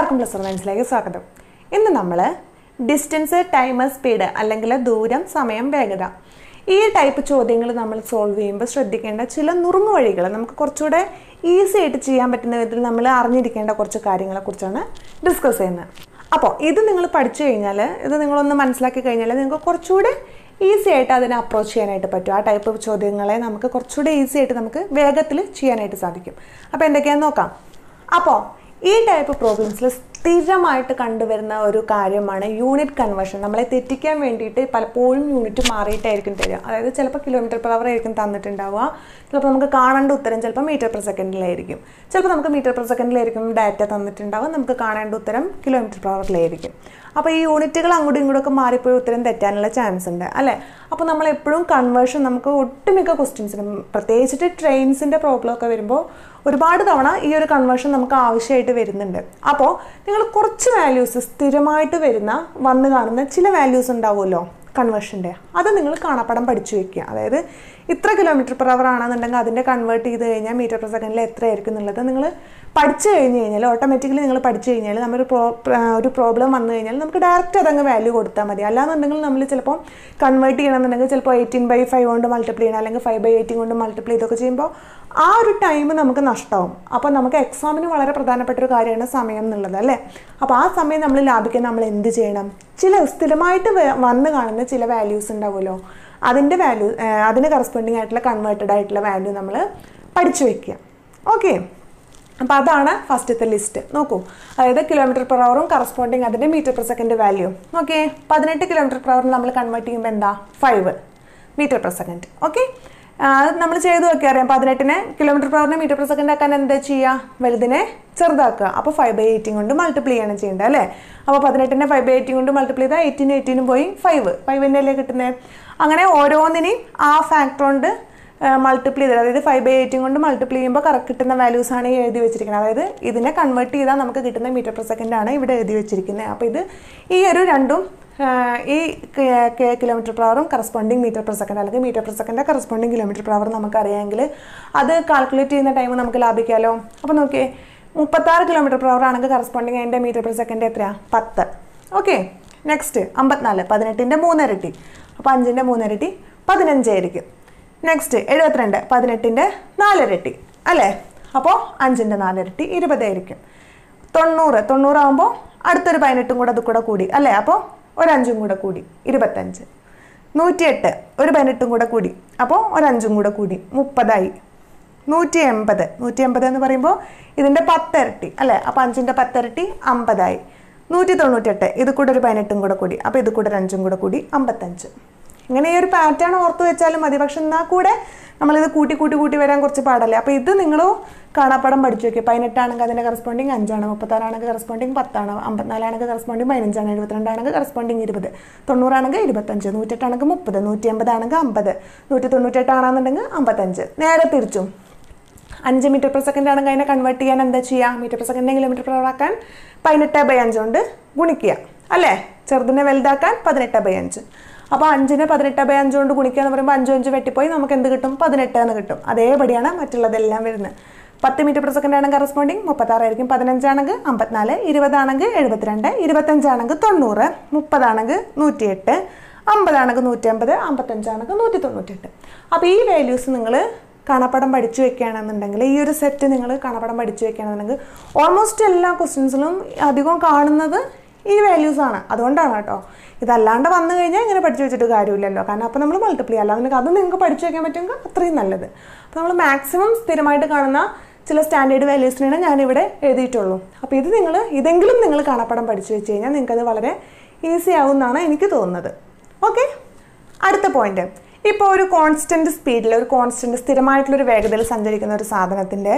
എല്ലാവർക്കും പ്ലസ് സയൻസിലേക്ക് സ്വാഗതം ഇന്ന് നമ്മൾ ഡിസ്റ്റൻസ് ടൈം സ്പീഡ് അല്ലെങ്കിൽ ദൂരം സമയം വേഗത ഈ ടൈപ്പ് ചോദ്യങ്ങൾ നമ്മൾ സോൾവ് ചെയ്യുമ്പോൾ ശ്രദ്ധിക്കേണ്ട ചില നുറുങ്ങു വഴികൾ നമുക്ക് കുറച്ചുകൂടെ ഈസി ആയിട്ട് ചെയ്യാൻ പറ്റുന്ന വിധത്തിൽ നമ്മൾ അറിഞ്ഞിരിക്കേണ്ട കുറച്ച് കാര്യങ്ങളെ കുറിച്ചാണ് ഡിസ്കസ് ചെയ്യുന്നത് അപ്പോൾ ഇത് നിങ്ങൾ പഠിച്ചു കഴിഞ്ഞാൽ ഇത് നിങ്ങളൊന്ന് മനസ്സിലാക്കി കഴിഞ്ഞാൽ നിങ്ങൾക്ക് കുറച്ചുകൂടെ ഈസി ആയിട്ട് അതിനെ അപ്രോച്ച് ചെയ്യാനായിട്ട് പറ്റും ആ ടൈപ്പ് ചോദ്യങ്ങളെ നമുക്ക് കുറച്ചുകൂടെ ഈസി ആയിട്ട് നമുക്ക് വേഗത്തിൽ ചെയ്യാനായിട്ട് സാധിക്കും അപ്പോൾ എന്തൊക്കെയാണെന്ന് നോക്കാം അപ്പോൾ ഈ ടൈപ്പ് പ്രോബ്ലംസിൽ സ്ഥിരമായിട്ട് കണ്ടുവരുന്ന ഒരു കാര്യമാണ് യൂണിറ്റ് കൺവേർഷൻ നമ്മളെ തെറ്റിക്കാൻ വേണ്ടിയിട്ട് പലപ്പോഴും യൂണിറ്റ് മാറിയിട്ടായിരിക്കും തരിക അതായത് ചിലപ്പോൾ കിലോമീറ്റർ പെർ അവർ ആയിരിക്കും തന്നിട്ടുണ്ടാവുക ചിലപ്പോൾ നമുക്ക് കാണേണ്ട ഉത്തരം ചിലപ്പോൾ മീറ്റർ പെർ സെക്കൻഡിലായിരിക്കും ചിലപ്പോൾ നമുക്ക് മീറ്റർ പെർ സെക്കൻഡിലായിരിക്കും ഡാറ്റ തന്നിട്ടുണ്ടാവുക നമുക്ക് കാണേണ്ട ഉത്തരം കിലോമീറ്റർ പെർ അവറിലായിരിക്കും അപ്പോൾ ഈ യൂണിറ്റുകൾ അങ്ങോട്ടും ഇങ്ങോട്ടൊക്കെ മാറിപ്പോയി ഉത്തരം തെറ്റാനുള്ള ചാൻസ് ഉണ്ട് അല്ലേ അപ്പോൾ നമ്മൾ എപ്പോഴും കൺവേർഷൻ നമുക്ക് ഒട്ടുമിക്ക ക്വസ്റ്റ്യൻസിനും പ്രത്യേകിച്ചിട്ട് ട്രെയിൻസിൻ്റെ പ്രോബ്ലം ഒക്കെ വരുമ്പോൾ ഒരുപാട് തവണ ഈ ഒരു കൺവേർഷൻ നമുക്ക് ആവശ്യമായിട്ട് വരുന്നുണ്ട് അപ്പോൾ നിങ്ങൾ കുറച്ച് വാല്യൂസ് സ്ഥിരമായിട്ട് വരുന്ന വന്ന് കാണുന്ന ചില വാല്യൂസ് ഉണ്ടാവുമല്ലോ കൺവേർഷൻ്റെ അത് നിങ്ങൾ കാണാപ്പടം പഠിച്ചു വെക്കുക അതായത് ഇത്ര കിലോമീറ്റർ പെർ അവർ ആണെന്നുണ്ടെങ്കിൽ അതിൻ്റെ കൺവേർട്ട് ചെയ്ത് കഴിഞ്ഞാൽ മീറ്റർ പെർ സെക്കൻഡിൽ എത്രയായിരിക്കും എന്നുള്ളത് നിങ്ങൾ പഠിച്ചു കഴിഞ്ഞ് കഴിഞ്ഞാൽ ഓട്ടോമാറ്റിക്കലി നിങ്ങൾ പഠിച്ചു കഴിഞ്ഞാൽ നമ്മൾ പ്രോ ഒരു പ്രോബ്ലം വന്നു കഴിഞ്ഞാൽ നമുക്ക് ഡയറക്റ്റ് അതങ്ങ് വാല്യൂ കൊടുത്താൽ മതി അല്ലാന്നുണ്ടെങ്കിൽ നമ്മൾ ചിലപ്പോൾ കൺവേർട്ട് ചെയ്യണമെന്നുണ്ടെങ്കിൽ ചിലപ്പോൾ എയ്റ്റീൻ ബൈ ഫൈവ് കൊണ്ട് മൾട്ടിപ്ലൈ ചെയ്യണം അല്ലെങ്കിൽ ഫൈവ് ബൈ എയ്റ്റീൻ കൊണ്ട് മൾട്ടിപ്ലൈ ഇതൊക്കെ ചെയ്യുമ്പോൾ ആ ഒരു ടൈം നമുക്ക് നഷ്ടമാവും അപ്പോൾ നമുക്ക് എക്സാമിന് വളരെ പ്രധാനപ്പെട്ട ഒരു കാര്യമാണ് സമയം എന്നുള്ളത് അല്ലേ അപ്പോൾ ആ സമയം നമ്മൾ ലാഭിക്കാൻ നമ്മൾ എന്ത് ചെയ്യണം ചില സ്ഥിരമായിട്ട് വ- വന്ന് കാണുന്ന ചില വാല്യൂസ് ഉണ്ടാവുമല്ലോ അതിൻ്റെ വാല്യൂ അതിന് കറസ്പോണ്ടിങ് ആയിട്ടുള്ള കൺവേർട്ടഡ് ആയിട്ടുള്ള വാല്യൂ നമ്മൾ പഠിച്ചു വെക്കുക ഓക്കെ അപ്പോൾ അതാണ് ഫസ്റ്റത്തെ ലിസ്റ്റ് നോക്കൂ അതായത് കിലോമീറ്റർ പെർ അവറും കറസ്പോണ്ടിങ് അതിൻ്റെ metre per second value okay പതിനെട്ട് കിലോമീറ്റർ പെർ അവറിൽ നമ്മൾ കൺവേർട്ട് ചെയ്യുമ്പോൾ എന്താ five metre per second okay അത് നമ്മൾ ചെയ്ത് നോക്കിയാൽ അറിയാം പതിനെട്ടിനെ കിലോമീറ്റർ പെർ അവറിനെ മീറ്റർ പെർ സെക്കൻഡ് ആക്കാൻ എന്താ ചെയ്യുക വലുതിനെ ചെറുതാക്കുക അപ്പോൾ ഫൈവ് ബൈ എയ്റ്റീൻ കൊണ്ട് മൾട്ടിപ്ലൈ ആണ് ചെയ്യേണ്ടത് അല്ലേ അപ്പോൾ പതിനെട്ടിനെ ഫൈവ് ബൈ എയ്റ്റീൻ കൊണ്ട് മൾട്ടിപ്ലൈ ചെയ്താൽ എയ്റ്റീനും എയ്റ്റീനും പോയി ഫൈവ് ഫൈവിൻ്റെ അല്ലേ കിട്ടുന്നത് അങ്ങനെ ഓരോന്നിനെയും ആ ഫാക്ടർ കൊണ്ട് മൾട്ടിപ്ലൈ ചെയ്തത് അതായത് ഫൈവ് ബൈ എയ്റ്റും കൊണ്ട് മൾട്ടിപ്ലൈ ചെയ്യുമ്പോൾ കറക്റ്റ് കിട്ടുന്ന വാല്യൂസ് ആണ് ഈ എഴുതി വെച്ചിരിക്കുന്നത് അതായത് ഇതിനെ കൺവേർട്ട് ചെയ്താൽ നമുക്ക് കിട്ടുന്ന മീറ്റർ പെർ സെക്കൻഡ് ആണ് ഇവിടെ എഴുതി വെച്ചിരിക്കുന്നത് അപ്പോൾ ഇത് ഈ ഒരു രണ്ടും ആ, ഈ കിലോമീറ്റർ പെർ അവറും കറസ്പോണ്ടിങ് മീറ്റർ പെർ സെക്കൻഡ് അല്ലെങ്കിൽ metre per second corresponding kilometre per hour നമുക്കറിയാമെങ്കിൽ അത് കാൽക്കുലേറ്റ് ചെയ്യുന്ന ടൈം നമുക്ക് ലാഭിക്കാമല്ലോ അപ്പോൾ നോക്കിയേ മുപ്പത്താറ് കിലോമീറ്റർ പെർ അവർ ആണെങ്കിൽ കറസ്പോണ്ടിങ് അതിൻ്റെ മീറ്റർ പെർ സെക്കൻഡ് എത്രയാണ് പത്ത് ഓക്കെ നെക്സ്റ്റ് അമ്പത്തിനാല് പതിനെട്ടിൻ്റെ മൂന്നിരട്ടി അപ്പോൾ അഞ്ചിൻ്റെ മൂന്നിരട്ടി പതിനഞ്ചായിരിക്കും നെക്സ്റ്റ് എഴുപത്തിരണ്ട് പതിനെട്ടിൻ്റെ നാലിരട്ടി അല്ലേ അപ്പോൾ അഞ്ചിൻ്റെ നാലിരട്ടി ഇരുപതായിരിക്കും തൊണ്ണൂറ് തൊണ്ണൂറാകുമ്പോൾ അടുത്തൊരു പതിനെട്ടും കൂടെ അത് കൂടെ കൂടി അല്ലേ അപ്പോൾ ഒരഞ്ചും കൂടെ കൂടി ഇരുപത്തഞ്ച് നൂറ്റിയെട്ട് ഒരു പതിനെട്ടും കൂടെ കൂടി അപ്പോൾ ഒരഞ്ചും കൂടെ കൂടി മുപ്പതായി നൂറ്റി എൺപത് നൂറ്റി എൺപത് എന്ന് പറയുമ്പോൾ ഇതിൻ്റെ പത്തിരട്ടി അല്ലേ അപ്പോൾ അഞ്ചിൻ്റെ പത്തിരട്ടി അമ്പതായി നൂറ്റി തൊണ്ണൂറ്റെട്ട് ഇത് കൂടെ ഒരു പതിനെട്ടും കൂടെ കൂടി അപ്പോൾ ഇത് കൂടെ ഒരു അഞ്ചും കൂടെ കൂടി അമ്പത്തഞ്ച് ഇങ്ങനെ ഈ ഒരു പാറ്റേൺ ഓർത്ത് വെച്ചാലും മതി പക്ഷെ എന്നാൽ കൂടെ നമ്മളിത് കൂട്ടി കൂട്ടി കൂട്ടി വരാൻ കുറച്ച് പാടല്ലേ അപ്പോൾ ഇത് നിങ്ങൾ കാണാപ്പാടം പഠിച്ചു നോക്കി പതിനെട്ടാണെങ്കിൽ അതിൻ്റെ കറസ്പോണ്ടിങ് അഞ്ചാണ് മുപ്പത്താറാണെങ്കിൽ കറസ്പോണ്ടിങ് പത്താണ് അമ്പത്തിനാലാണെങ്കിൽ കറസ്പോണ്ടിങ് പതിനഞ്ചാണ് എഴുപത്തിരണ്ടാണെങ്കിൽ കറസ്പോണ്ടിങ് ഇരുപത് തൊണ്ണൂറാണെങ്കിൽ ഇരുപത്തഞ്ച് നൂറ്റെട്ടാണെങ്കിൽ മുപ്പത് നൂറ്റി എൺപതാണെങ്കിൽ അമ്പത് നൂറ്റി തൊണ്ണൂറ്റെട്ടാണെന്നുണ്ടെങ്കിൽ അമ്പത്തഞ്ച് നേരെ തിരിച്ചും അഞ്ച് മീറ്റർ പെർ സെക്കൻഡ് ആണെങ്കിൽ അതിനെ കൺവേർട്ട് ചെയ്യാൻ എന്താ ചെയ്യുക metre per second kilometre per hour ആക്കാൻ പതിനെട്ട് ബൈ അഞ്ച് കൊണ്ട് ഗുണിക്കുക അല്ലേ ചെറുതിനെ വലുതാക്കാൻ പതിനെട്ട് ബൈ അഞ്ച് അപ്പോൾ അഞ്ചിനെ പതിനെട്ട് ബൈ അഞ്ച് കൊണ്ട് ഗുണിക്കുക എന്ന് പറയുമ്പോൾ അഞ്ചും അഞ്ച് വെട്ടിപ്പോയി നമുക്ക് എന്ത് കിട്ടും പതിനെട്ട് എന്ന് കിട്ടും അതേപടിയാണ് മറ്റുള്ളതെല്ലാം വരുന്നത് പത്ത് മീറ്റർ പെർ സെക്കൻഡ് ആണ് കറസ്പോണ്ടിങ് മുപ്പത്താറായിരിക്കും പതിനഞ്ചാണെങ്കിൽ അമ്പത്തിനാല് ഇരുപതാണെങ്കിൽ എഴുപത്തിരണ്ട് ഇരുപത്തഞ്ചാണെങ്കിൽ തൊണ്ണൂറ് മുപ്പതാണെങ്കിൽ നൂറ്റിയെട്ട് അമ്പതാണെങ്കിൽ നൂറ്റമ്പത് അമ്പത്തഞ്ചാണെങ്കിൽ നൂറ്റി തൊണ്ണൂറ്റെട്ട് അപ്പോൾ ഈ വാല്യൂസ് നിങ്ങൾ കാണാപ്പടം പഠിച്ചു വെക്കുകയാണെന്നുണ്ടെങ്കിൽ ഈ ഒരു സെറ്റ് നിങ്ങൾ കാണാപ്പടം പഠിച്ചു വെക്കുകയാണെന്നുണ്ടെങ്കിൽ ഓൾമോസ്റ്റ് എല്ലാ ക്വസ്റ്റ്യൻസിലും അധികം കാണുന്നത് ഈ വാല്യൂസ് ആണ് അതുകൊണ്ടാണ് കേട്ടോ ഇതല്ലാണ്ട് വന്നു കഴിഞ്ഞാൽ ഇങ്ങനെ പഠിച്ചു വെച്ചിട്ട് കാര്യമില്ലല്ലോ കാരണം അപ്പോൾ നമ്മൾ മൾട്ടിപ്ലൈ അല്ല നിങ്ങൾക്ക് അത് നിങ്ങൾക്ക് പഠിച്ചു വെക്കാൻ പറ്റുമെങ്കിൽ അത്രയും നല്ലത് അപ്പോൾ നമ്മൾ മാക്സിമം സ്ഥിരമായിട്ട് കാണുന്ന ചില സ്റ്റാൻഡേർഡ് വാല്യൂസിനാണ് ഞാനിവിടെ എഴുതിയിട്ടുള്ളൂ അപ്പോൾ ഇത് നിങ്ങൾ ഇതെങ്കിലും നിങ്ങൾ കാണാപ്പടം പഠിച്ചു വെച്ച് കഴിഞ്ഞാൽ നിങ്ങൾക്കത് വളരെ ഈസി ആവുമെന്നാണ് എനിക്ക് തോന്നുന്നത് ഓക്കെ അടുത്ത പോയിന്റ് ഇപ്പോൾ ഒരു കോൺസ്റ്റന്റ് സ്പീഡിൽ ഒരു കോൺസ്റ്റന്റ് സ്ഥിരമായിട്ടുള്ളൊരു വേഗതയിൽ സഞ്ചരിക്കുന്ന ഒരു സാധനത്തിൻ്റെ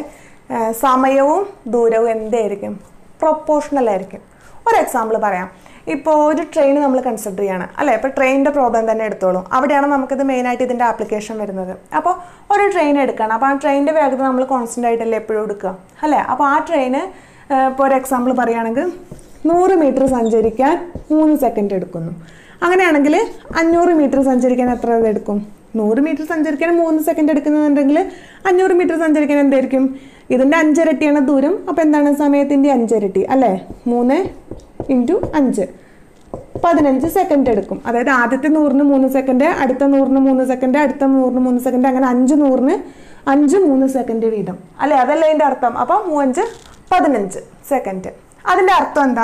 സമയവും ദൂരവും എന്തായിരിക്കും പ്രൊപ്പോർഷണൽ ആയിരിക്കും ഒരു എക്സാമ്പിൾ പറയാം ഇപ്പോൾ ഒരു ട്രെയിൻ നമ്മൾ കൺസിഡർ ചെയ്യാണ് അല്ലേ ഇപ്പോൾ ട്രെയിനിൻ്റെ പ്രോബ്ലം തന്നെ എടുത്തോളൂ അവിടെയാണ് നമുക്കിത് മെയിനായിട്ട് ഇതിൻ്റെ ആപ്ലിക്കേഷൻ വരുന്നത് അപ്പോൾ ഒരു ട്രെയിൻ എടുക്കണം അപ്പോൾ ആ ട്രെയിനിൻ്റെ വേഗത നമ്മൾ കോൺസ്റ്റൻ്റ് ആയിട്ടല്ലേ എപ്പോഴും എടുക്കുക അല്ലേ അപ്പോൾ ആ ട്രെയിന് ഇപ്പോൾ ഒരു എക്സാമ്പിൾ പറയുകയാണെങ്കിൽ നൂറ് മീറ്റർ സഞ്ചരിക്കാൻ മൂന്ന് സെക്കൻഡ് എടുക്കുന്നു അങ്ങനെയാണെങ്കിൽ അഞ്ഞൂറ് മീറ്റർ സഞ്ചരിക്കാൻ എത്ര എടുക്കും നൂറ് മീറ്റർ സഞ്ചരിക്കാൻ മൂന്ന് സെക്കൻഡ് എടുക്കുന്നുണ്ടെങ്കിൽ അഞ്ഞൂറ് മീറ്റർ സഞ്ചരിക്കാൻ എന്തായിരിക്കും ഇതിൻ്റെ അഞ്ചിരട്ടിയാണ് ദൂരം അപ്പോൾ എന്താണ് സമയത്തിൻ്റെ അഞ്ചിരട്ടി അല്ലേ മൂന്ന് ഇൻറ്റു അഞ്ച് പതിനഞ്ച് സെക്കൻഡ് എടുക്കും അതായത് ആദ്യത്തെ നൂറിന് മൂന്ന് സെക്കൻഡ് അടുത്ത നൂറിന് മൂന്ന് സെക്കൻഡ് അടുത്ത നൂറിന് മൂന്ന് സെക്കൻഡ് അങ്ങനെ അഞ്ച് നൂറിന് അഞ്ച് മൂന്ന് സെക്കൻഡ് വീതം അല്ലേ അതല്ല അതിൻ്റെ അർത്ഥം അപ്പോൾ മൂവഞ്ച് പതിനഞ്ച് സെക്കൻഡ് അതിൻ്റെ അർത്ഥം എന്താ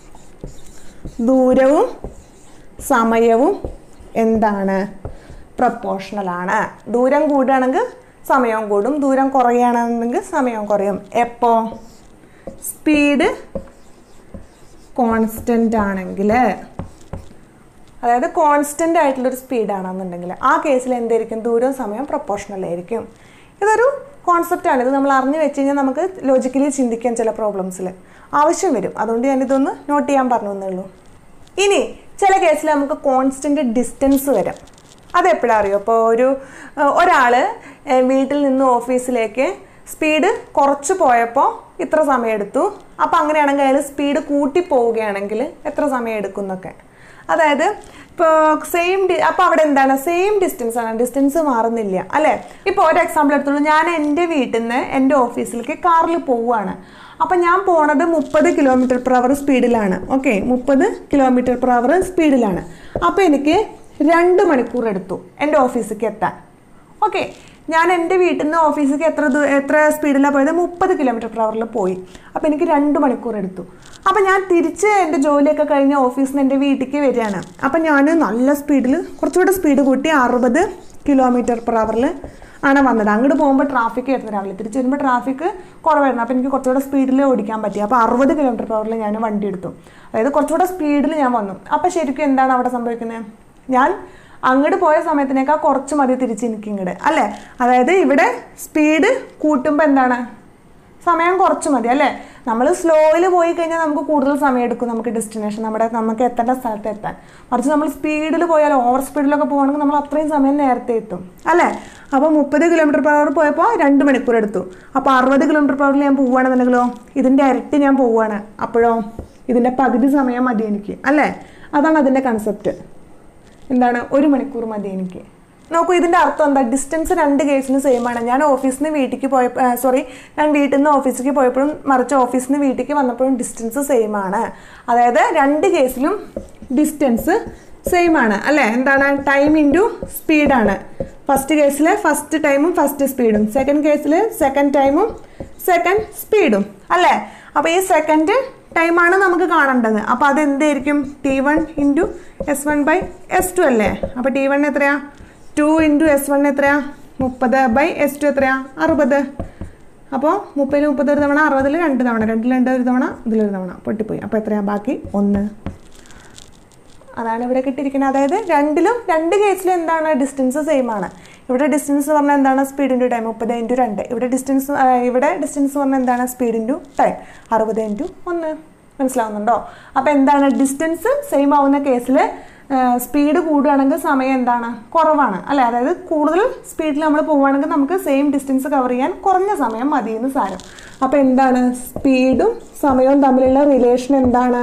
ദൂരവും സമയവും എന്താണ് പ്രപ്പോർഷണലാണ് ദൂരം കൂടുകയാണെങ്കിൽ സമയവും കൂടും ദൂരം കുറയുകയാണെന്നുണ്ടെങ്കിൽ സമയവും കുറയും എപ്പോ സ്പീഡ് കോൺസ്റ്റൻ്റ് ആണെങ്കിൽ അതായത് കോൺസ്റ്റൻ്റ് ആയിട്ടുള്ളൊരു സ്പീഡാണെന്നുണ്ടെങ്കിൽ ആ കേസിൽ എന്തായിരിക്കും ദൂരവും സമയവും പ്രൊപ്പോർഷണൽ ആയിരിക്കും ഇതൊരു കോൺസെപ്റ്റാണ് ഇത് നമ്മൾ അറിഞ്ഞു വെച്ച് കഴിഞ്ഞാൽ നമുക്ക് ലോജിക്കലി ചിന്തിക്കാൻ ചില പ്രോബ്ലംസിൽ ആവശ്യം വരും അതുകൊണ്ട് ഞാനിതൊന്ന് നോട്ട് ചെയ്യാൻ പറഞ്ഞു എന്നേ ഉള്ളൂ ഇനി ചില കേസിൽ നമുക്ക് കോൺസ്റ്റൻ്റ് ഡിസ്റ്റൻസ് വരാം അതെപ്പോഴാണ് അറിയോ ഇപ്പോൾ ഒരു ഒരാൾ വീട്ടിൽ നിന്ന് ഓഫീസിലേക്ക് സ്പീഡ് കുറച്ച് പോയപ്പോൾ ഇത്ര സമയം എടുത്തു അപ്പോൾ അങ്ങനെയാണെങ്കിൽ അയാൾ സ്പീഡ് കൂട്ടി പോവുകയാണെങ്കിൽ എത്ര സമയം എടുക്കും എന്നൊക്കെ അതായത് ഇപ്പോൾ സെയിം ഡി അപ്പോൾ അവിടെ എന്താണ് സെയിം ഡിസ്റ്റൻസ് ആണ് ഡിസ്റ്റൻസ് മാറുന്നില്ല അല്ലേ ഇപ്പോൾ ഒരു എക്സാമ്പിൾ എടുത്തോളൂ ഞാൻ എൻ്റെ വീട്ടിൽ നിന്ന് എൻ്റെ ഓഫീസിലേക്ക് കാറിൽ പോവുകയാണ് അപ്പം ഞാൻ പോണത് മുപ്പത് കിലോമീറ്റർ പെർ അവർ സ്പീഡിലാണ് ഓക്കെ മുപ്പത് കിലോമീറ്റർ പെർ അവർ സ്പീഡിലാണ് അപ്പോൾ എനിക്ക് രണ്ട് മണിക്കൂർ എടുത്തു എൻ്റെ ഓഫീസിലേക്ക് എത്താൻ ഓക്കെ ഞാൻ എൻ്റെ വീട്ടിൽ നിന്ന് ഓഫീസിലേക്ക് എത്ര ദൂ എത്ര സ്പീഡിലാണ് പോയത് മുപ്പത് കിലോമീറ്റർ പെർ അവറിൽ പോയി അപ്പോൾ എനിക്ക് രണ്ട് മണിക്കൂർ എടുത്തു അപ്പോൾ ഞാൻ തിരിച്ച് എൻ്റെ ജോലിയൊക്കെ കഴിഞ്ഞ് ഓഫീസിൽ നിന്ന് എൻ്റെ വീട്ടിലേക്ക് വരികയാണ് അപ്പം ഞാൻ നല്ല സ്പീഡിൽ കുറച്ചുകൂടെ സ്പീഡ് കൂട്ടി അറുപത് കിലോമീറ്റർ പെർ അവറിൽ ആണ് വന്നത് അങ്ങോട്ട് പോകുമ്പോൾ ട്രാഫിക് ആയിരുന്നു രാവിലെ തിരിച്ച് വരുമ്പോൾ ട്രാഫിക് കുറവായിരുന്നു അപ്പോൾ എനിക്ക് കുറച്ചുകൂടെ സ്പീഡിൽ ഓടിക്കാൻ പറ്റി അപ്പോൾ അറുപത് കിലോമീറ്റർ പെർ അവറിൽ ഞാൻ വണ്ടി എടുത്തു അതായത് കുറച്ചുകൂടെ സ്പീഡിൽ ഞാൻ വന്നു അപ്പോൾ ശരിക്കും എന്താണ് അവിടെ സംഭവിക്കുന്നത് ഞാൻ അങ്ങോട്ട് പോയ സമയത്തിനേക്കാൾ കുറച്ച് മതി തിരിച്ച് എനിക്ക് ഇങ്ങോട്ട് അല്ലേ അതായത് ഇവിടെ സ്പീഡ് കൂട്ടുമ്പോൾ എന്താണ് സമയം കുറച്ച് മതി അല്ലേ നമ്മൾ സ്ലോയിൽ പോയി കഴിഞ്ഞാൽ നമുക്ക് കൂടുതൽ സമയം എടുക്കും നമുക്ക് ഡെസ്റ്റിനേഷൻ നമ്മുടെ നമുക്ക് എത്തേണ്ട സ്ഥലത്ത് എത്താൻ മറിച്ച് നമ്മൾ സ്പീഡിൽ പോയാൽ ഓവർ സ്പീഡിലൊക്കെ പോകുകയാണെങ്കിൽ നമ്മൾ അത്രയും സമയം നേരത്തെ എത്തും അല്ലേ അപ്പോൾ മുപ്പത് കിലോമീറ്റർ പെർ അവർ പോയപ്പോൾ രണ്ട് മണിക്കൂർ എടുത്തു അപ്പോൾ അറുപത് കിലോമീറ്റർ പെർ അവറിൽ ഞാൻ പോവുകയാണെന്നുണ്ടെങ്കിലോ ഇതിൻ്റെ ഇരട്ടി ഞാൻ പോവുകയാണ് അപ്പോഴോ ഇതിൻ്റെ പകുതി സമയം മതി എനിക്ക് അല്ലേ അതാണ് അതിൻ്റെ കൺസെപ്റ്റ് എന്താണ് ഒരു മണിക്കൂർ മതി എനിക്ക് നോക്കൂ ഇതിൻ്റെ അർത്ഥം എന്താ ഡിസ്റ്റൻസ് രണ്ട് കേസിന് സെയിം ആണ് ഞാൻ ഓഫീസിൽ നിന്ന് വീട്ടിലേക്ക് പോയപ്പോൾ സോറി ഞാൻ വീട്ടിൽ നിന്ന് ഓഫീസിലേക്ക് പോയപ്പോഴും മറിച്ച് ഓഫീസിൽ നിന്ന് വീട്ടിലേക്ക് വന്നപ്പോഴും ഡിസ്റ്റൻസ് സെയിം ആണ് അതായത് രണ്ട് കേസിലും ഡിസ്റ്റൻസ് സെയിം ആണ് അല്ലേ എന്താണ് ടൈം ഇൻറ്റു സ്പീഡാണ് ഫസ്റ്റ് കേസിൽ ഫസ്റ്റ് ടൈമും ഫസ്റ്റ് സ്പീഡും സെക്കൻഡ് കേസിൽ സെക്കൻഡ് ടൈമും സെക്കൻഡ് സ്പീഡും അല്ലേ അപ്പോൾ ഈ സെക്കൻഡ് ടൈമാണ് നമുക്ക് കാണേണ്ടത് അപ്പോൾ അത് എന്തായിരിക്കും T one into S one by S two അല്ലേ അപ്പോൾ ടി വൺ എത്രയാ ടു ഇൻറ്റു എസ് വൺ എത്രയാ മുപ്പത് ബൈ എസ് ടു എത്രയാ അറുപത് അപ്പോൾ മുപ്പതിൽ മുപ്പത് ഒരു തവണ അറുപതിൽ രണ്ട് തവണ രണ്ടിൽ രണ്ട് ഒരു തവണ ഇതിലൊരു തവണ പൊട്ടിപ്പോയി അപ്പോൾ എത്രയാ ബാക്കി ഒന്ന് അതാണ് ഇവിടെ കിട്ടിയിരിക്കുന്നത് അതായത് രണ്ടിലും രണ്ട് കേസിലും എന്താണ് ഡിസ്റ്റൻസ് സെയിം ആണ് ഇവിടെ ഡിസ്റ്റൻസ് പറഞ്ഞാൽ എന്താണ് സ്പീഡ് ഇൻറ്റു ടൈം മുപ്പത് ഇൻറ്റു രണ്ട് ഇവിടെ ഡിസ്റ്റൻസ് ഇവിടെ ഡിസ്റ്റൻസ് പറഞ്ഞാൽ എന്താണ് സ്പീഡ് ഇൻറ്റു ടൈം അറുപത് ഇൻറ്റു ഒന്ന് മനസ്സിലാവുന്നുണ്ടോ അപ്പോൾ എന്താണ് ഡിസ്റ്റൻസ് സെയിം ആവുന്ന കേസിൽ സ്പീഡ് കൂടുകയാണെങ്കിൽ സമയം എന്താണ് കുറവാണ് അല്ലേ അതായത് കൂടുതൽ സ്പീഡിൽ നമ്മൾ പോവുകയാണെങ്കിൽ നമുക്ക് സെയിം ഡിസ്റ്റൻസ് കവർ ചെയ്യാൻ കുറഞ്ഞ സമയം മതി എന്ന് സാരം അപ്പോൾ എന്താണ് സ്പീഡും സമയവും തമ്മിലുള്ള റിലേഷൻ എന്താണ്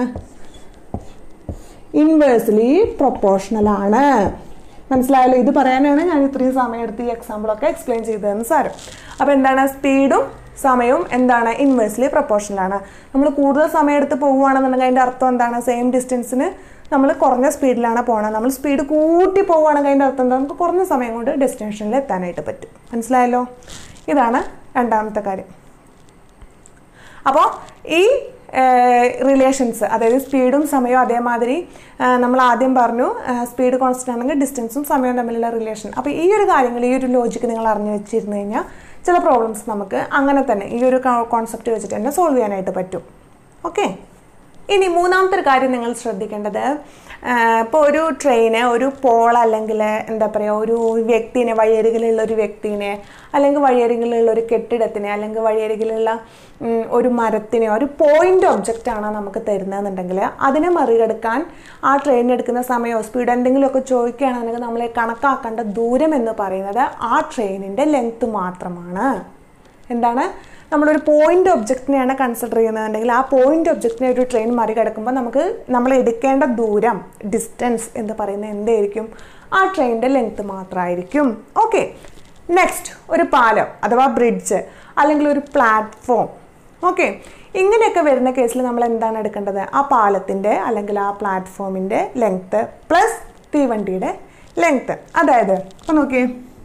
ഇൻവേഴ്സ്ലി പ്രൊപ്പോർഷണൽ ആണ് മനസ്സിലായല്ലോ ഇത് പറയാനാണ് ഞാൻ ഇത്രയും സമയം എടുത്ത് ഈ എക്സാമ്പിളൊക്കെ എക്സ്പ്ലെയിൻ ചെയ്തതെന്ന് സാരം അപ്പോൾ എന്താണ് സ്പീഡും സമയവും എന്താണ് ഇൻവേഴ്സ്ലി പ്രൊപ്പോർഷണലാണ് നമ്മൾ കൂടുതൽ സമയം എടുത്ത് പോവുകയാണെന്നുണ്ടെങ്കിൽ അതിൻ്റെ അർത്ഥം എന്താണ് സെയിം ഡിസ്റ്റൻസിന് നമ്മൾ കുറഞ്ഞ സ്പീഡിലാണ് പോകണം നമ്മൾ സ്പീഡ് കൂട്ടി പോവുകയാണെങ്കിൽ അതിൻ്റെ അർത്ഥം എന്താ നമുക്ക് കുറഞ്ഞ സമയം കൊണ്ട് ഡെസ്റ്റിനേഷനിൽ എത്താനായിട്ട് പറ്റും മനസ്സിലായല്ലോ ഇതാണ് രണ്ടാമത്തെ കാര്യം അപ്പോൾ ഈ റിലേഷൻസ് അതായത് സ്പീഡും സമയവും അതേമാതിരി നമ്മൾ ആദ്യം പറഞ്ഞു സ്പീഡ് കോൺസ്റ്റൻ്റ് ആണെങ്കിൽ ഡിസ്റ്റൻസും സമയവും തമ്മിലുള്ള റിലേഷൻ അപ്പോൾ ഈ ഒരു കാര്യങ്ങൾ ഈ ഒരു ലോജിക്ക് നിങ്ങൾ അറിഞ്ഞു വെച്ചിരുന്നു കഴിഞ്ഞാൽ ചില പ്രോബ്ലംസ് നമുക്ക് അങ്ങനെ തന്നെ ഈ ഒരു കോൺസെപ്റ്റ് വെച്ചിട്ട് തന്നെ സോൾവ് ചെയ്യാനായിട്ട് പറ്റും ഓക്കെ ഇനി മൂന്നാമത്തെ ഒരു കാര്യം നിങ്ങൾ ശ്രദ്ധിക്കേണ്ടത് ഇപ്പോൾ ഒരു ട്രെയിന് ഒരു പോൾ അല്ലെങ്കിൽ എന്താ പറയുക ഒരു വ്യക്തിനെ വഴിയരികിലുള്ള ഒരു വ്യക്തിനെ അല്ലെങ്കിൽ വഴിയരികിലുള്ള ഒരു കെട്ടിടത്തിനെ അല്ലെങ്കിൽ വഴിയരികിലുള്ള ഒരു മരത്തിനെ ഒരു പോയിന്റ് ഒബ്ജക്റ്റാണ് നമുക്ക് തരുന്നതെന്നുണ്ടെങ്കിൽ അതിനെ മറികടക്കാൻ ആ ട്രെയിൻ എടുക്കുന്ന സമയമോ സ്പീഡ് എന്തെങ്കിലുമൊക്കെ ചോദിക്കുകയാണെന്നുണ്ടെങ്കിൽ നമ്മൾ കണക്കാക്കേണ്ട ദൂരം എന്ന് പറയുന്നത് ആ ട്രെയിനിൻ്റെ ലെങ്ത്ത് മാത്രമാണ് എന്താണ് നമ്മളൊരു പോയിന്റ് ഒബ്ജക്റ്റിനെയാണ് കൺസിഡർ ചെയ്യുന്നതെങ്കിൽ ആ പോയിന്റ് ഒബ്ജക്റ്റിനെ ഒരു ട്രെയിൻ മറികടക്കുമ്പോൾ നമുക്ക് നമ്മൾ എടുക്കേണ്ട ദൂരം ഡിസ്റ്റൻസ് എന്ന് പറയുന്നത് എന്തായിരിക്കും ആ ട്രെയിനിൻ്റെ ലെങ്ത് മാത്രമായിരിക്കും ഓക്കെ നെക്സ്റ്റ് ഒരു പാലം അഥവാ ബ്രിഡ്ജ് അല്ലെങ്കിൽ ഒരു പ്ലാറ്റ്ഫോം ഓക്കെ ഇങ്ങനെയൊക്കെ വരുന്ന കേസിൽ നമ്മൾ എന്താണ് എടുക്കേണ്ടത് ആ പാലത്തിൻ്റെ അല്ലെങ്കിൽ ആ പ്ലാറ്റ്ഫോമിൻ്റെ ലെങ്ത്ത് പ്ലസ് തീവണ്ടിയുടെ ലെങ്ത്ത് അതായത് അപ്പോൾ നോക്കിയേ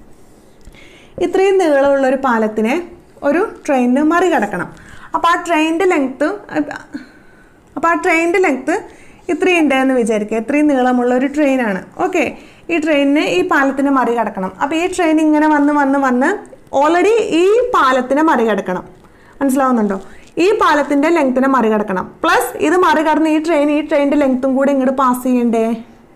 ഇത്രയും നീളമുള്ള ഒരു പാലത്തിനെ ഒരു ട്രെയിനിന് മറികടക്കണം അപ്പോൾ ആ ട്രെയിനിൻ്റെ ലെങ്ത്ത് അപ്പോൾ ആ ട്രെയിനിൻ്റെ ലെങ്ത്ത് ഇത്രയും ഉണ്ട് എന്ന് വിചാരിക്കുക ഇത്രയും നീളമുള്ള ഒരു ട്രെയിനാണ് ഓക്കെ ഈ ട്രെയിനിന് ഈ പാലത്തിനെ മറികടക്കണം അപ്പോൾ ഈ ട്രെയിൻ ഇങ്ങനെ വന്ന് വന്ന് വന്ന് ഓൾറെഡി ഈ പാലത്തിനെ മറികടക്കണം മനസ്സിലാവുന്നുണ്ടോ ഈ പാലത്തിൻ്റെ ലെങ്ത്തിനെ മറികടക്കണം പ്ലസ് ഇത് മറികടന്ന് ഈ ട്രെയിൻ ഈ ട്രെയിനിൻ്റെ ലെങ്ത്തും കൂടി ഇങ്ങോട്ട് പാസ് ചെയ്യണ്ടേ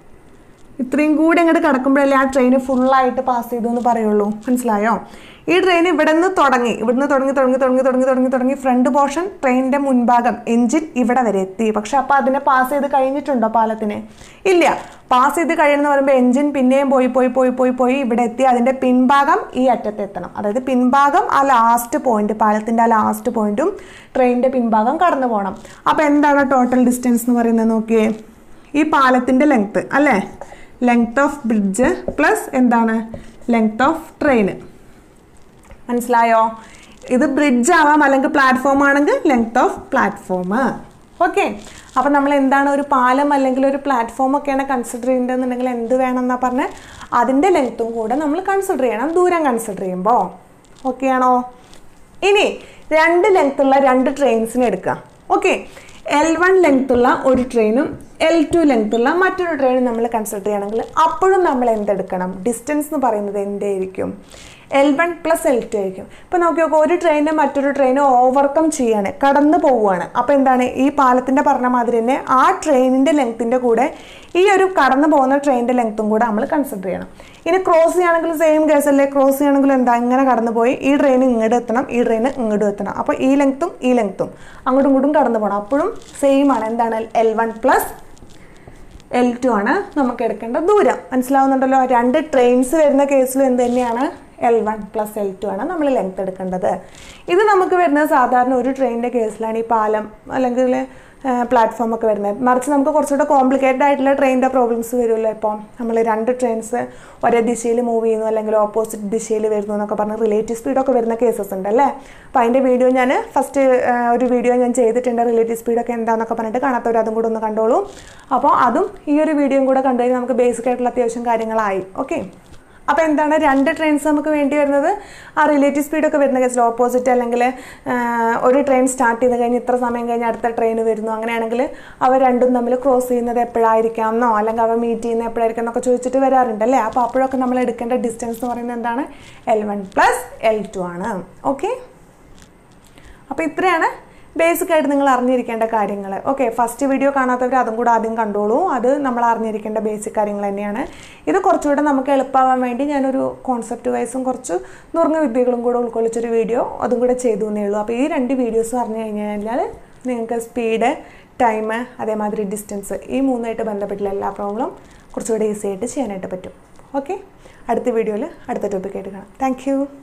ഇത്രയും കൂടി അങ്ങോട്ട് കിടക്കുമ്പോഴല്ലേ ആ ട്രെയിൻ ഫുള്ളായിട്ട് പാസ് ചെയ്തു എന്ന് പറയുള്ളൂ മനസ്സിലായോ ഈ ട്രെയിൻ ഇവിടെ നിന്ന് തുടങ്ങി ഇവിടുന്ന് തുടങ്ങി തുടങ്ങി തുടങ്ങി തുടങ്ങി തുടങ്ങി തുടങ്ങി ഫ്രണ്ട് പോർഷൻ ട്രെയിനിൻ്റെ മുൻഭാഗം എഞ്ചിൻ ഇവിടെ വരെ എത്തി പക്ഷെ അപ്പോൾ അതിനെ പാസ് ചെയ്ത് കഴിഞ്ഞിട്ടുണ്ടോ പാലത്തിന് ഇല്ല പാസ് ചെയ്ത് കഴിയുന്ന പറയുമ്പോൾ എഞ്ചിൻ പിന്നെയും പോയി പോയി പോയി പോയി പോയി ഇവിടെ എത്തി അതിൻ്റെ പിൻഭാഗം ഈ അറ്റത്ത് എത്തണം അതായത് പിൻഭാഗം ആ ലാസ്റ്റ് പോയിന്റ് പാലത്തിൻ്റെ ആ ലാസ്റ്റ് പോയിന്റും ട്രെയിനിൻ്റെ പിൻഭാഗം കടന്നു പോകണം അപ്പോൾ എന്താണ് ടോട്ടൽ ഡിസ്റ്റൻസ് എന്ന് പറയുന്നത് നോക്കിയേ ഈ പാലത്തിൻ്റെ ലെങ്ത്ത് അല്ലേ ലെങ്ത് ഓഫ് ബ്രിഡ്ജ് പ്ലസ് എന്താണ് ലെങ്ത് ഓഫ് ട്രെയിന് മനസ്സിലായോ ഇത് ബ്രിഡ്ജ് ആവാം അല്ലെങ്കിൽ പ്ലാറ്റ്ഫോം ആണെങ്കിൽ ലെങ്ത് ഓഫ് പ്ലാറ്റ്ഫോം ഓക്കെ അപ്പം നമ്മൾ എന്താണ് ഒരു പാലം അല്ലെങ്കിൽ ഒരു പ്ലാറ്റ്ഫോം ഒക്കെയാണ് കൺസിഡർ ചെയ്യേണ്ടതെന്നുണ്ടെങ്കിൽ എന്ത് വേണം എന്നാ പറഞ്ഞ് അതിൻ്റെ ലെങ്ത്തും കൂടെ നമ്മൾ കൺസിഡർ ചെയ്യണം ദൂരം കൺസിഡർ ചെയ്യുമ്പോൾ ഓക്കെ ആണോ ഇനി രണ്ട് ലെങ്ത് ഉള്ള രണ്ട് ട്രെയിൻസിനെ എടുക്കാം ഓക്കെ എൽ വൺ ലെങ്ത് ഉള്ള ഒരു ട്രെയിനും എൽ ടു ലെങ്ത് ഉള്ള മറ്റൊരു ട്രെയിനും നമ്മൾ കൺസിഡർ ചെയ്യണമെങ്കിൽ അപ്പോഴും നമ്മൾ എന്തെടുക്കണം ഡിസ്റ്റൻസ് എന്ന് പറയുന്നത് എന്തായിരിക്കും L one plus L two ആയിരിക്കും ഇപ്പോൾ നോക്കി നോക്കുക ഒരു ട്രെയിന് മറ്റൊരു ട്രെയിന് ഓവർകം ചെയ്യാണ് കടന്നു പോവുകയാണ് അപ്പോൾ എന്താണ് ഈ പാലത്തിൻ്റെ പറഞ്ഞ മാതിരി തന്നെ ആ ട്രെയിനിൻ്റെ ലെങ്ത്തിൻ്റെ കൂടെ ഈ ഒരു കടന്നു പോകുന്ന ട്രെയിനിൻ്റെ ലെങ്ത്തും കൂടെ നമ്മൾ കൺസിഡർ ചെയ്യണം ഇനി ക്രോസ് ചെയ്യുകയാണെങ്കിൽ സെയിം കേസല്ലേ ക്രോസ് ചെയ്യണമെങ്കിൽ എന്താ ഇങ്ങനെ കടന്നു പോയി ഈ ട്രെയിൻ ഇങ്ങോട്ട് എത്തണം ഈ ട്രെയിൻ ഇങ്ങോട്ടും എത്തണം അപ്പോൾ ഈ ലെങ്ത്തും ഈ ലെങ്ത്തും അങ്ങോട്ടും ഇങ്ങോട്ടും കടന്നു പോകണം അപ്പോഴും സെയിം ആണ് എന്താണ് L one plus L two ആണ് നമുക്ക് എടുക്കേണ്ട ദൂരം മനസ്സിലാവുന്നുണ്ടല്ലോ രണ്ട് ട്രെയിൻസ് വരുന്ന കേസിലും എന്ത് തന്നെയാണ് L one plus L two ആണ് നമ്മൾ ലെങ്ത് എടുക്കേണ്ടത് ഇത് നമുക്ക് വരുന്നത് സാധാരണ ഒരു ട്രെയിനിൻ്റെ കേസിലാണ് ഈ പാലം അല്ലെങ്കിൽ പ്ലാറ്റ്ഫോം ഒക്കെ വരുന്നത് മറിച്ച് നമുക്ക് കുറച്ചുകൂടെ കോംപ്ലിക്കേറ്റഡ് ആയിട്ടുള്ള ട്രെയിനിൻ്റെ പ്രോബ്ലംസ് വരുമല്ലോ ഇപ്പോൾ നമ്മൾ രണ്ട് ട്രെയിൻസ് ഒരേ ദിശയിൽ മൂവ് ചെയ്യുന്നു അല്ലെങ്കിൽ ഓപ്പോസിറ്റ് ദിശയിൽ വരുന്നു എന്നൊക്കെ പറഞ്ഞ് റിലേറ്റീവ് സ്പീഡൊക്കെ വരുന്ന കേസസ് ഉണ്ട് അല്ലേ അപ്പോൾ അതിൻ്റെ വീഡിയോ ഞാൻ ഫസ്റ്റ് ഒരു വീഡിയോ ഞാൻ ചെയ്തിട്ടുണ്ട് റിലേറ്റീവ് സ്പീഡൊക്കെ എന്താണെന്നൊക്കെ പറഞ്ഞിട്ട് കാണാത്തവർ അതും കൂടെ ഒന്ന് കണ്ടോളൂ അപ്പോൾ അതും ഈ ഒരു വീഡിയോയും കൂടെ കണ്ടു കഴിഞ്ഞാൽ നമുക്ക് ബേസിക് ആയിട്ടുള്ള അത്യാവശ്യം കാര്യങ്ങളായി ഓക്കെ അപ്പോൾ എന്താണ് രണ്ട് ട്രെയിൻസ് നമുക്ക് വേണ്ടി വരുന്നത് ആ റിലേറ്റീവ് സ്പീഡൊക്കെ വരുന്ന കേസിൽ ഓപ്പോസിറ്റ് അല്ലെങ്കിൽ ഒരു ട്രെയിൻ സ്റ്റാർട്ട് ചെയ്ത് കഴിഞ്ഞ് ഇത്ര സമയം കഴിഞ്ഞ് അടുത്ത ട്രെയിൻ വരുന്നു അങ്ങനെയാണെങ്കിൽ അവർ രണ്ടും തമ്മിൽ ക്രോസ് ചെയ്യുന്നത് എപ്പോഴായിരിക്കാം എന്നോ അല്ലെങ്കിൽ അവർ മീറ്റ് ചെയ്യുന്നത് എപ്പോഴായിരിക്കാം എന്നൊക്കെ ചോദിച്ചിട്ട് വരാറുണ്ട് അല്ലേ അപ്പോൾ അപ്പോഴൊക്കെ നമ്മൾ എടുക്കേണ്ട ഡിസ്റ്റൻസ് എന്ന് പറയുന്നത് എന്താണ് L one plus L two ആണ് ഓക്കെ അപ്പോൾ ഇത്രയാണ് ബേസിക് ആയിട്ട് നിങ്ങൾ അറിഞ്ഞിരിക്കേണ്ട കാര്യങ്ങൾ ഓക്കെ ഫസ്റ്റ് വീഡിയോ കാണാത്തവർ അതും കൂടെ ആദ്യം കണ്ടോളൂ അത് നമ്മൾ അറിഞ്ഞിരിക്കേണ്ട ബേസിക് കാര്യങ്ങൾ തന്നെയാണ് ഇത് കുറച്ചുകൂടെ നമുക്ക് എളുപ്പമാവാൻ വേണ്ടി ഞാനൊരു കോൺസെപ്റ്റ് വൈസും കുറച്ച് നുറുങ്ങ വിദ്യകളും കൂടെ ഉൾക്കൊള്ളിച്ചൊരു വീഡിയോ അതും കൂടെ ചെയ്തു എന്നേ ഉള്ളൂ അപ്പോൾ ഈ രണ്ട് വീഡിയോസ് അറിഞ്ഞു കഴിഞ്ഞാൽ നിങ്ങൾക്ക് സ്പീഡ് ടൈം അതേമാതിരി ഡിസ്റ്റൻസ് ഈ മൂന്നായിട്ട് ബന്ധപ്പെട്ടുള്ള എല്ലാ പ്രോബ്ലം കുറച്ചുകൂടെ ഈസി ആയിട്ട് ചെയ്യാനായിട്ട് പറ്റും ഓക്കെ അടുത്ത വീഡിയോയിൽ അടുത്ത ടോപ്പിക്കായിട്ട് കാണാം താങ്ക്